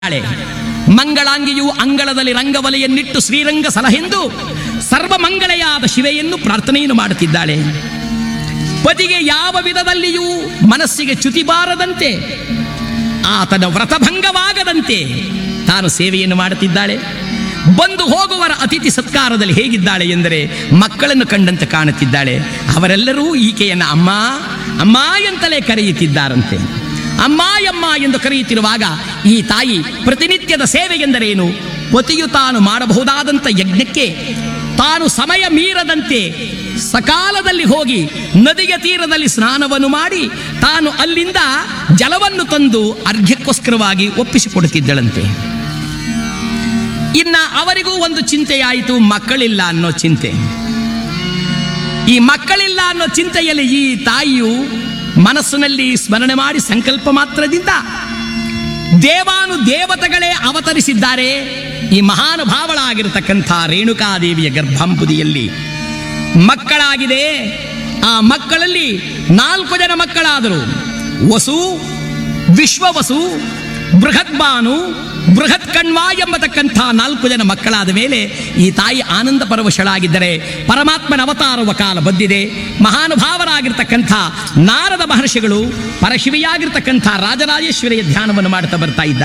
ತಾಳೆ ಮಂಗಳಾಂಗಿಯು ಅಂಗಳದಲ್ಲಿ ರಂಗವಲೆಯನ್ನಿಟ್ಟು ಶ್ರೀರಂಗ ಸಲಹೆಂದು ಸರ್ವಮಂಗಳೆಯಾದ ಶಿವೆಯನ್ನು ಪ್ರಾರ್ಥನೆಯನ್ನು ಮಾಡುತ್ತಿದ್ದಾಳೆ ಪತಿಗೆ ಯಾವ ವಿಧದಲ್ಲಿಯೂ ಮನಸ್ಸಿಗೆ ಚ್ಯುತಿ ಬಾರದಂತೆ ಆತನ ವ್ರತಭಂಗವಾಗದಂತೆ ತಾನು ಸೇವೆಯನ್ನು ಮಾಡುತ್ತಿದ್ದಾಳೆ ಬಂದು ಹೋಗುವರ ಅತಿಥಿ ಸತ್ಕಾರದಲ್ಲಿ ಹೇಗಿದ್ದಾಳೆ ಎಂದರೆ ಮಕ್ಕಳನ್ನು ಕಂಡಂತೆ ಕಾಣುತ್ತಿದ್ದಾಳೆ ಅವರೆಲ್ಲರೂ ಈಕೆಯನ್ನು ಅಮ್ಮ ಅಮ್ಮ ಎಂತಲೇ ಕರೆಯುತ್ತಿದ್ದಾರಂತೆ ಅಮ್ಮ ಯಮ್ಮ ಎಂದು ಕರೆಯುತ್ತಿರುವಾಗ ಈ ತಾಯಿ ಪ್ರತಿನಿತ್ಯದ ಸೇವೆ ಎಂದರೇನು ಪತಿಯು ತಾನು ಮಾಡಬಹುದಾದಂಥ ಯಜ್ಞಕ್ಕೆ ತಾನು ಸಮಯ ಮೀರದಂತೆ ಸಕಾಲದಲ್ಲಿ ಹೋಗಿ ನದಿಯ ತೀರದಲ್ಲಿ ಸ್ನಾನವನ್ನು ಮಾಡಿ ತಾನು ಅಲ್ಲಿಂದ ಜಲವನ್ನು ತಂದು ಅರ್ಘ್ಯಕ್ಕೋಸ್ಕರವಾಗಿ ಒಪ್ಪಿಸಿಕೊಡುತ್ತಿದ್ದಳಂತೆ ಇನ್ನ ಅವರಿಗೂ ಒಂದು ಚಿಂತೆಯಾಯಿತು ಮಕ್ಕಳಿಲ್ಲ ಅನ್ನೋ ಚಿಂತೆ ಈ ಮಕ್ಕಳಿಲ್ಲ ಅನ್ನೋ ಚಿಂತೆಯಲ್ಲಿ ಈ ತಾಯಿಯು ಮನಸ್ಸಿನಲ್ಲಿ ಸ್ಮರಣೆ ಮಾಡಿ ಸಂಕಲ್ಪ ಮಾತ್ರದಿಂದ ದೇವಾನು ದೇವತೆಗಳೇ ಅವತರಿಸಿದ್ದಾರೆ ಈ ಮಹಾನುಭಾವಳಾಗಿರತಕ್ಕಂಥ ರೇಣುಕಾದೇವಿಯ ಗರ್ಭಾಂಬುದಿಯಲ್ಲಿ ಮಕ್ಕಳಾಗಿದೆ ಆ ಮಕ್ಕಳಲ್ಲಿ ನಾಲ್ಕು ಜನ ಮಕ್ಕಳಾದರು ವಸು ವಿಶ್ವವಸು ಬೃಹದ್ಬಾನು ಬೃಹತ್ ಕಣ್ವ ಎಂಬತಕ್ಕಂಥ ನಾಲ್ಕು ಜನ ಮಕ್ಕಳಾದ ಮೇಲೆ ಈ ತಾಯಿ ಆನಂದ ಪರವಶಳಾಗಿದ್ದರೆ ಪರಮಾತ್ಮನ ಅವತಾರವ ಕಾಲ ಬಂದಿದೆ ಮಹಾನುಭಾವರಾಗಿರ್ತಕ್ಕಂಥ ನಾರದ ಮಹರ್ಷಿಗಳು ಪರಶಿವಿಯಾಗಿರ್ತಕ್ಕಂಥ ರಾಜರಾಜೇಶ್ವರಿಯ ಧ್ಯಾನವನ್ನು ಮಾಡ್ತಾ ಬರ್ತಾ ಇದ್ದಾರೆ